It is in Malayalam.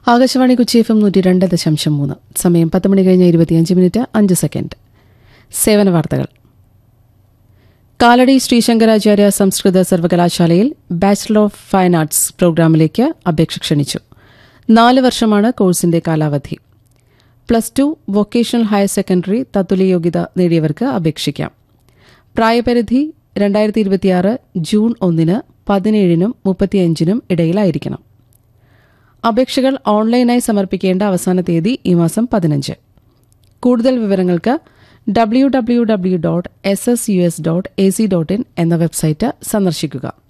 ആകാശവാണി കൊച്ചി എഫ് എം നൂറ്റി രണ്ട് ദശാംശം മൂന്ന് സമയം പത്ത് മണി കഴിഞ്ഞ ഇരുപത്തിയഞ്ച് മിനിറ്റ് അഞ്ച് സെക്കൻഡ് സേവന വാർത്തകൾ കാലടി ശ്രീശങ്കരാചാര്യ സംസ്കൃത സർവകലാശാലയിൽ ബാച്ചിലർ ഓഫ് ഫൈൻ ആർട്സ് പ്രോഗ്രാമിലേക്ക് അപേക്ഷ ക്ഷണിച്ചു നാല് വർഷമാണ് കോഴ്സിന്റെ കാലാവധി plus two vocational higher secondary തത്തുല്യ യോഗ്യത നേടിയവർക്ക് അപേക്ഷിക്കാം പ്രായപരിധി രണ്ടായിരത്തി ഇരുപത്തിയാറ് ജൂൺ ഒന്നിന് പതിനേഴിനും മുപ്പത്തിയഞ്ചിനും ഇടയിലായിരിക്കണം അപേക്ഷകൾ ഓൺലൈനായി സമർപ്പിക്കേണ്ട അവസാന തീയതി ഈ മാസം പതിനഞ്ച് കൂടുതൽ വിവരങ്ങൾക്ക് W W W dot S S U S dot A C dot in എന്ന വെബ്സൈറ്റ് സന്ദർശിക്കുക